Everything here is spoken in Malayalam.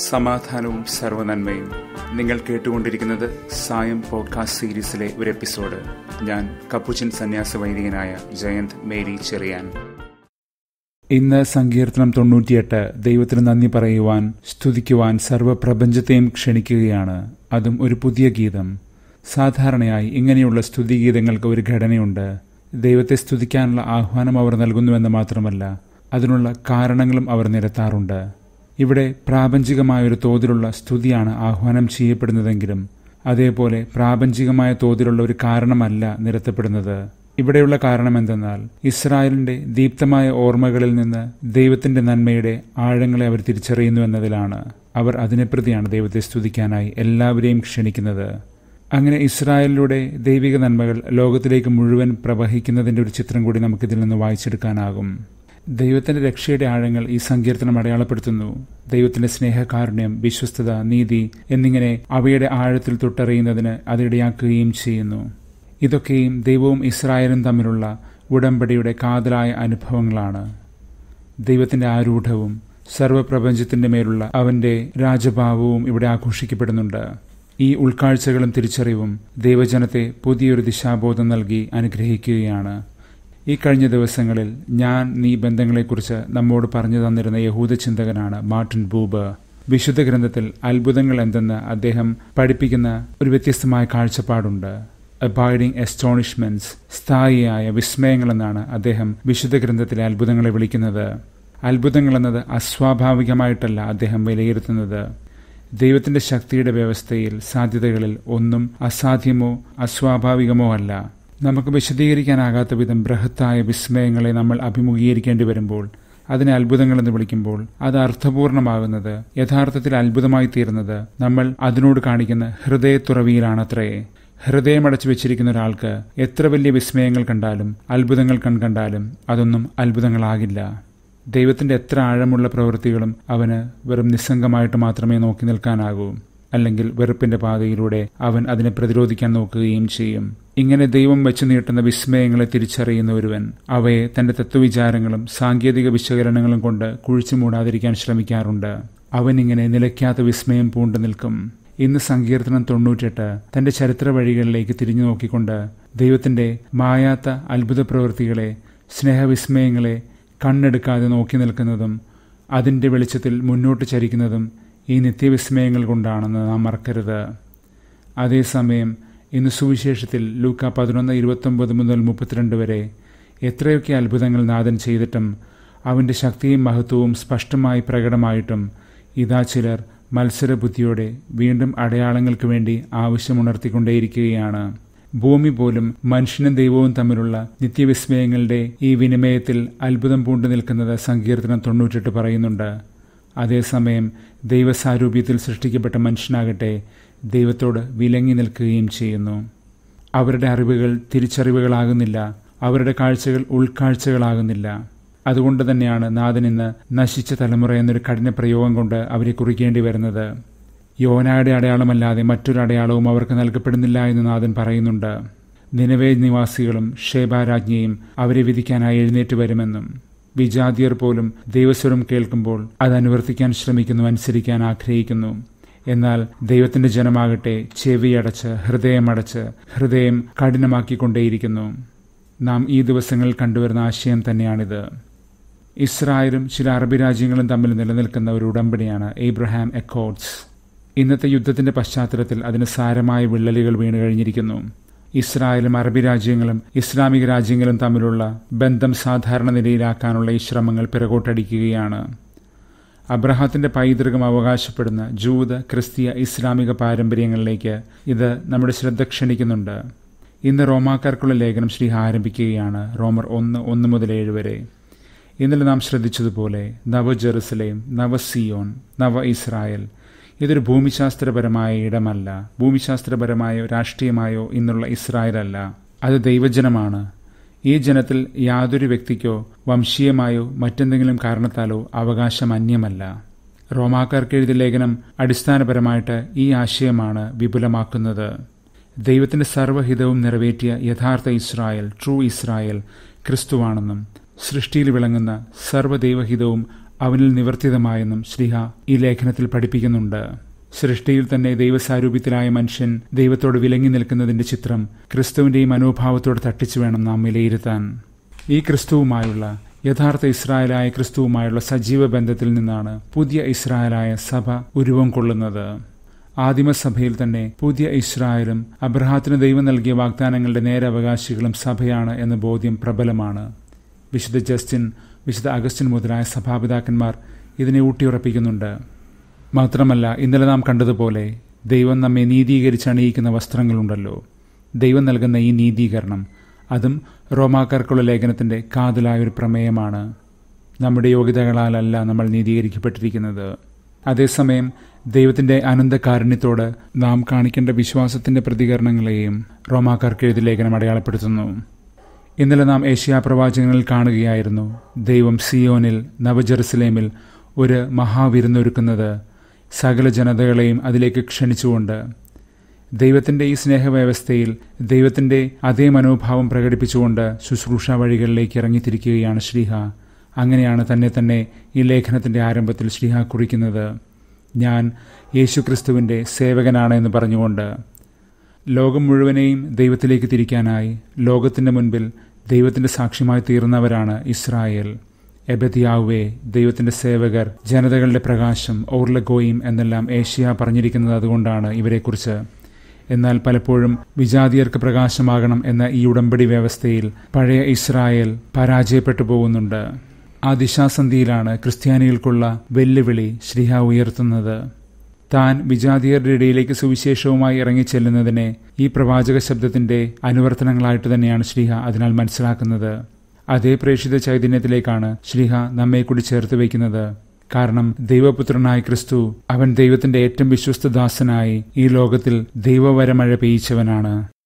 സമാധാനവും സർവനന്മയും നിങ്ങൾ കേട്ടുകൊണ്ടിരിക്കുന്നത് സായം പോഡ്കാസ്റ്റ് സീരീസിലെ ഒരു എപ്പിസോഡ് ഞാൻ കപ്പുച്ചൻ സന്യാസ വൈദികനായ ജയന്ത് മേരി ചെറിയാൻ ഇന്ന് സങ്കീർത്തനം തൊണ്ണൂറ്റിയെട്ട് ദൈവത്തിന് നന്ദി പറയുവാൻ സ്തുതിക്കുവാൻ സർവ്വപ്രപഞ്ചത്തെയും ക്ഷണിക്കുകയാണ് അതും ഒരു പുതിയ ഗീതം സാധാരണയായി ഇങ്ങനെയുള്ള സ്തുതിഗീതങ്ങൾക്ക് ഒരു ഘടനയുണ്ട് ദൈവത്തെ സ്തുതിക്കാനുള്ള ആഹ്വാനം അവർ നൽകുന്നുവെന്ന് മാത്രമല്ല അതിനുള്ള കാരണങ്ങളും അവർ നിരത്താറുണ്ട് ഇവിടെ പ്രാപഞ്ചികമായ ഒരു തോതിലുള്ള സ്തുതിയാണ് ആഹ്വാനം ചെയ്യപ്പെടുന്നതെങ്കിലും അതേപോലെ പ്രാപഞ്ചികമായ തോതിലുള്ള ഒരു കാരണമല്ല നിരത്തപ്പെടുന്നത് ഇവിടെയുള്ള കാരണം എന്തെന്നാൽ ഇസ്രായേലിന്റെ ദീപ്തമായ ഓർമ്മകളിൽ നിന്ന് ദൈവത്തിന്റെ നന്മയുടെ ആഴങ്ങളെ അവർ തിരിച്ചറിയുന്നു എന്നതിലാണ് അവർ അതിനെപ്രതിയാണ് ദൈവത്തെ സ്തുതിക്കാനായി എല്ലാവരെയും ക്ഷണിക്കുന്നത് അങ്ങനെ ഇസ്രായേലിലൂടെ ദൈവിക നന്മകൾ ലോകത്തിലേക്ക് മുഴുവൻ പ്രവഹിക്കുന്നതിന്റെ ഒരു ചിത്രം കൂടി നമുക്കിതിൽ നിന്ന് വായിച്ചെടുക്കാനാകും ദൈവത്തിന്റെ രക്ഷയുടെ ആഴങ്ങൾ ഈ സങ്കീർത്തനം അടയാളപ്പെടുത്തുന്നു ദൈവത്തിന്റെ സ്നേഹകാരുണ്യം വിശ്വസ്തത നീതി എന്നിങ്ങനെ അവയുടെ ആഴത്തിൽ തൊട്ടറിയുന്നതിന് അതിടയാക്കുകയും ചെയ്യുന്നു ഇതൊക്കെയും ദൈവവും ഇസ്രായേലും തമ്മിലുള്ള ഉടമ്പടിയുടെ കാതലായ അനുഭവങ്ങളാണ് ദൈവത്തിന്റെ ആരൂഢവും സർവപ്രപഞ്ചത്തിന്റെ മേലുള്ള അവന്റെ രാജഭാവവും ഇവിടെ ആഘോഷിക്കപ്പെടുന്നുണ്ട് ഈ ഉൾക്കാഴ്ചകളും തിരിച്ചറിവും ദൈവജനത്തെ പുതിയൊരു ദിശാബോധം നൽകി അനുഗ്രഹിക്കുകയാണ് ഈ കഴിഞ്ഞ ദിവസങ്ങളിൽ ഞാൻ നീ ബന്ധങ്ങളെക്കുറിച്ച് നമ്മോട് പറഞ്ഞു തന്നിരുന്ന യഹൂദ ചിന്തകനാണ് മാർട്ടിൻ ബൂബ് വിശുദ്ധ ഗ്രന്ഥത്തിൽ അത്ഭുതങ്ങൾ എന്തെന്ന് അദ്ദേഹം പഠിപ്പിക്കുന്ന ഒരു വ്യത്യസ്തമായ കാഴ്ചപ്പാടുണ്ട് അബൈഡിംഗ് എസ്റ്റോണിഷ്മെന്റ്സ് സ്ഥായിയായ വിസ്മയങ്ങളെന്നാണ് അദ്ദേഹം വിശുദ്ധ ഗ്രന്ഥത്തിലെ അത്ഭുതങ്ങളെ വിളിക്കുന്നത് അത്ഭുതങ്ങൾ എന്നത് അസ്വാഭാവികമായിട്ടല്ല അദ്ദേഹം വിലയിരുത്തുന്നത് ദൈവത്തിന്റെ ശക്തിയുടെ വ്യവസ്ഥയിൽ സാധ്യതകളിൽ ഒന്നും അസാധ്യമോ അസ്വാഭാവികമോ അല്ല നമുക്ക് വിശദീകരിക്കാനാകാത്ത വിധം ബൃഹത്തായ വിസ്മയങ്ങളെ നമ്മൾ അഭിമുഖീകരിക്കേണ്ടി വരുമ്പോൾ അതിനെ അത്ഭുതങ്ങൾ എന്ന് വിളിക്കുമ്പോൾ അത് അർത്ഥപൂർണമാകുന്നത് യഥാർത്ഥത്തിൽ അത്ഭുതമായി തീരുന്നത് നമ്മൾ അതിനോട് കാണിക്കുന്ന ഹൃദയത്തുറവിയിലാണത്രേ ഹൃദയമടച്ചു വെച്ചിരിക്കുന്ന ഒരാൾക്ക് എത്ര വലിയ വിസ്മയങ്ങൾ കണ്ടാലും അത്ഭുതങ്ങൾ കൺകണ്ടാലും അതൊന്നും അത്ഭുതങ്ങളാകില്ല ദൈവത്തിന്റെ എത്ര ആഴമുള്ള പ്രവൃത്തികളും അവന് വെറും നിസ്സംഗമായിട്ട് മാത്രമേ നോക്കി നിൽക്കാനാകൂ അല്ലെങ്കിൽ വെറുപ്പിന്റെ പാതയിലൂടെ അവൻ അതിനെ പ്രതിരോധിക്കാൻ നോക്കുകയും ചെയ്യും ഇങ്ങനെ ദൈവം വെച്ചു നീട്ടുന്ന വിസ്മയങ്ങളെ തിരിച്ചറിയുന്ന ഒരുവൻ അവയെ തന്റെ തത്വവിചാരങ്ങളും സാങ്കേതിക വിശകലനങ്ങളും കൊണ്ട് കുഴിച്ചു മൂടാതിരിക്കാൻ ശ്രമിക്കാറുണ്ട് അവൻ ഇങ്ങനെ നിലയ്ക്കാത്ത വിസ്മയം പൂണ്ടു നിൽക്കും ഇന്ന് സങ്കീർത്തനം തൊണ്ണൂറ്റെട്ട് തന്റെ ചരിത്ര വഴികളിലേക്ക് തിരിഞ്ഞു നോക്കിക്കൊണ്ട് ദൈവത്തിന്റെ മായാത്ത അത്ഭുത പ്രവൃത്തികളെ സ്നേഹവിസ്മയങ്ങളെ കണ്ണെടുക്കാതെ നോക്കി നിൽക്കുന്നതും അതിന്റെ വെളിച്ചത്തിൽ മുന്നോട്ട് ചരിക്കുന്നതും ഈ നിത്യവിസ്മയങ്ങൾ കൊണ്ടാണെന്ന് നാം മറക്കരുത് അതേസമയം ഇന്ന് സുവിശേഷത്തിൽ ലൂക്ക പതിനൊന്ന് ഇരുപത്തൊമ്പത് മുതൽ മുപ്പത്തിരണ്ട് വരെ എത്രയൊക്കെ അത്ഭുതങ്ങൾ നാഥൻ ചെയ്തിട്ടും അവന്റെ ശക്തിയും മഹത്വവും സ്പഷ്ടമായി പ്രകടമായിട്ടും ഇതാ ചിലർ മത്സരബുദ്ധിയോടെ വീണ്ടും അടയാളങ്ങൾക്ക് വേണ്ടി ആവശ്യമുണർത്തിക്കൊണ്ടേയിരിക്കുകയാണ് ഭൂമി പോലും മനുഷ്യനും ദൈവവും തമ്മിലുള്ള നിത്യവിസ്മയങ്ങളുടെ ഈ വിനിമയത്തിൽ അത്ഭുതം പൂണ്ടു നിൽക്കുന്നത് സങ്കീർത്തനം തൊണ്ണൂറ്റെട്ട് പറയുന്നുണ്ട് അതേസമയം ദൈവസാരൂപ്യത്തിൽ സൃഷ്ടിക്കപ്പെട്ട മനുഷ്യനാകട്ടെ ദൈവത്തോട് വിലങ്ങി നിൽക്കുകയും ചെയ്യുന്നു അവരുടെ അറിവുകൾ തിരിച്ചറിവുകളാകുന്നില്ല അവരുടെ കാഴ്ചകൾ ഉൾക്കാഴ്ചകളാകുന്നില്ല അതുകൊണ്ട് തന്നെയാണ് നാഥൻ ഇന്ന് നശിച്ച തലമുറ എന്നൊരു കഠിന പ്രയോഗം കൊണ്ട് അവരെ കുറിക്കേണ്ടി വരുന്നത് യോനായുടെ അടയാളമല്ലാതെ മറ്റൊരു അടയാളവും അവർക്ക് നൽകപ്പെടുന്നില്ല എന്ന് നാഥൻ പറയുന്നുണ്ട് നിലവേ നിവാസികളും ഷേബാരാജ്ഞിയും അവരെ വിധിക്കാനായി എഴുന്നേറ്റ് വരുമെന്നും വിജാതിയർ പോലും ദൈവസ്വരം കേൾക്കുമ്പോൾ അത് അനുവർത്തിക്കാൻ ശ്രമിക്കുന്നു അനുസരിക്കാൻ ആഗ്രഹിക്കുന്നു എന്നാൽ ദൈവത്തിന്റെ ജനമാകട്ടെ ചെവിയടച്ച് ഹൃദയമടച്ച് ഹൃദയം കഠിനമാക്കിക്കൊണ്ടേയിരിക്കുന്നു നാം ഈ ദിവസങ്ങളിൽ കണ്ടുവരുന്ന ആശയം തന്നെയാണിത് ഇസ്രായേലും ചില അറബി രാജ്യങ്ങളും തമ്മിൽ നിലനിൽക്കുന്ന ഒരു ഉടമ്പടിയാണ് ഏബ്രഹാം എക്കോർഡ്സ് ഇന്നത്തെ യുദ്ധത്തിന്റെ പശ്ചാത്തലത്തിൽ അതിന് സാരമായ വിള്ളലുകൾ വീണു കഴിഞ്ഞിരിക്കുന്നു ഇസ്രായേലും അറബി രാജ്യങ്ങളും ഇസ്ലാമിക രാജ്യങ്ങളും തമ്മിലുള്ള ബന്ധം സാധാരണ നിലയിലാക്കാനുള്ള ഈ ശ്രമങ്ങൾ പിറകോട്ടടിക്കുകയാണ് അബ്രഹാത്തിന്റെ പൈതൃകം അവകാശപ്പെടുന്ന ജൂത ക്രിസ്തീയ ഇസ്ലാമിക പാരമ്പര്യങ്ങളിലേക്ക് ഇത് നമ്മുടെ ശ്രദ്ധ ക്ഷണിക്കുന്നുണ്ട് ഇന്ന് റോമാക്കാർക്കുള്ള ലേഖനം ശ്രീ ആരംഭിക്കുകയാണ് റോമർ ഒന്ന് ഒന്ന് മുതൽ ഏഴ് വരെ ഇന്നലെ നാം ശ്രദ്ധിച്ചതുപോലെ നവ ജെറുസലേം നവ സിയോൻ നവ ഇസ്രായേൽ ഇതൊരു ഭൂമിശാസ്ത്രപരമായ ഇടമല്ല ഭൂമിശാസ്ത്രപരമായോ രാഷ്ട്രീയമായോ ഇന്നുള്ള ഇസ്രായേൽ അല്ല അത് ദൈവജനമാണ് ഈ ജനത്തിൽ യാതൊരു വ്യക്തിക്കോ വംശീയമായോ മറ്റെന്തെങ്കിലും കാരണത്താലോ അവകാശം അന്യമല്ല റോമാക്കാർക്ക് എഴുതിയ ലേഖനം അടിസ്ഥാനപരമായിട്ട് ഈ ആശയമാണ് വിപുലമാക്കുന്നത് ദൈവത്തിന്റെ സർവ്വഹിതവും നിറവേറ്റിയ യഥാർത്ഥ ഇസ്രായേൽ ട്രൂ ഇസ്രായേൽ ക്രിസ്തുവാണെന്നും സൃഷ്ടിയിൽ വിളങ്ങുന്ന സർവ്വദൈവഹിതവും അവനിൽ നിവർത്തിതമായെന്നും ശ്രീഹ ഈ ലേഖനത്തിൽ പഠിപ്പിക്കുന്നുണ്ട് സൃഷ്ടിയിൽ തന്നെ ദൈവസാരൂപ്യത്തിലായ മനുഷ്യൻ ദൈവത്തോട് വിലങ്ങി നിൽക്കുന്നതിന്റെ ചിത്രം ക്രിസ്തുവിന്റെ ഈ മനോഭാവത്തോട് തട്ടിച്ചു വേണം നാം വിലയിരുത്താൻ ഈ ക്രിസ്തുവുമായുള്ള യഥാർത്ഥ ഇസ്രായേലായ ക്രിസ്തുവുമായുള്ള സജീവ ബന്ധത്തിൽ നിന്നാണ് പുതിയ ഇസ്രായേലായ സഭ ഉരുവം കൊള്ളുന്നത് ആദിമസഭയിൽ തന്നെ പുതിയ ഇസ്രായേലും അബ്രഹാത്തിന് ദൈവം നൽകിയ വാഗ്ദാനങ്ങളുടെ നേരവകാശികളും സഭയാണ് എന്ന ബോധ്യം പ്രബലമാണ് വിശുദ്ധ ജസ്റ്റിൻ വിശുദ്ധ അഗസ്റ്റിൻ മുതലായ സഭാപിതാക്കന്മാർ ഇതിനെ ഊട്ടിയുറപ്പിക്കുന്നുണ്ട് മാത്രമല്ല ഇന്നലെ നാം കണ്ടതുപോലെ ദൈവം നമ്മെ നീതീകരിച്ച് അണിയിക്കുന്ന വസ്ത്രങ്ങളുണ്ടല്ലോ ദൈവം നൽകുന്ന ഈ നീതീകരണം അതും റോമാക്കാർക്കുള്ള ലേഖനത്തിന്റെ കാതലായ ഒരു പ്രമേയമാണ് നമ്മുടെ യോഗ്യതകളാലല്ല നമ്മൾ നീതീകരിക്കപ്പെട്ടിരിക്കുന്നത് അതേസമയം ദൈവത്തിന്റെ അനന്തകാരുണ്യത്തോട് നാം കാണിക്കേണ്ട വിശ്വാസത്തിന്റെ പ്രതികരണങ്ങളെയും റോമാക്കാർക്ക് എഴുതി ലേഖനം അടയാളപ്പെടുത്തുന്നു ഇന്നലെ നാം ഏഷ്യാ പ്രവാചകങ്ങളിൽ കാണുകയായിരുന്നു ദൈവം സിയോനിൽ നവജെറുസലേമിൽ ഒരു മഹാവിരുന്നൊരുക്കുന്നത് സകല ജനതകളെയും അതിലേക്ക് ക്ഷണിച്ചുകൊണ്ട് ദൈവത്തിന്റെ ഈ സ്നേഹവ്യവസ്ഥയിൽ ദൈവത്തിന്റെ അതേ മനോഭാവം പ്രകടിപ്പിച്ചുകൊണ്ട് ശുശ്രൂഷ വഴികളിലേക്ക് ഇറങ്ങിത്തിരിക്കുകയാണ് ശ്രീഹ അങ്ങനെയാണ് തന്നെ തന്നെ ഈ ലേഖനത്തിന്റെ ആരംഭത്തിൽ ശ്രീഹ കുറിക്കുന്നത് ഞാൻ യേശുക്രിസ്തുവിന്റെ സേവകനാണ് എന്ന് പറഞ്ഞുകൊണ്ട് ലോകം മുഴുവനെയും ദൈവത്തിലേക്ക് തിരിക്കാനായി ലോകത്തിന്റെ മുൻപിൽ ദൈവത്തിന്റെ സാക്ഷ്യമായി തീർന്നവരാണ് ഇസ്രായേൽ എബദിയാവേ ദൈവത്തിന്റെ സേവകർ ജനതകളുടെ പ്രകാശം ഓർലഗോയും എന്നെല്ലാം ഏഷ്യ പറഞ്ഞിരിക്കുന്നത് അതുകൊണ്ടാണ് ഇവരെക്കുറിച്ച് എന്നാൽ പലപ്പോഴും വിജാതിയർക്ക് പ്രകാശമാകണം എന്ന ഈ ഉടമ്പടി വ്യവസ്ഥയിൽ പഴയ ഇസ്രായേൽ പരാജയപ്പെട്ടു പോകുന്നുണ്ട് ആ ദിശാസന്ധിയിലാണ് ക്രിസ്ത്യാനികൾക്കുള്ള വെല്ലുവിളി ശ്രീഹ ഉയർത്തുന്നത് താൻ വിജാതിയരുടെ ഇടയിലേക്ക് സുവിശേഷവുമായി ഇറങ്ങിച്ചെല്ലുന്നതിനെ ഈ പ്രവാചക ശബ്ദത്തിന്റെ അനുവർത്തനങ്ങളായിട്ട് തന്നെയാണ് ശ്രീഹ അതിനാൽ മനസ്സിലാക്കുന്നത് അതേ പ്രേക്ഷിത ചൈതന്യത്തിലേക്കാണ് ശ്രീഹ നമ്മെ കൂടി ചേർത്ത് വയ്ക്കുന്നത് കാരണം ദൈവപുത്രനായ ക്രിസ്തു അവൻ ദൈവത്തിന്റെ ഏറ്റവും വിശ്വസ്തദാസനായി ഈ ലോകത്തിൽ ദൈവവരമഴ പെയ്യിച്ചവനാണ്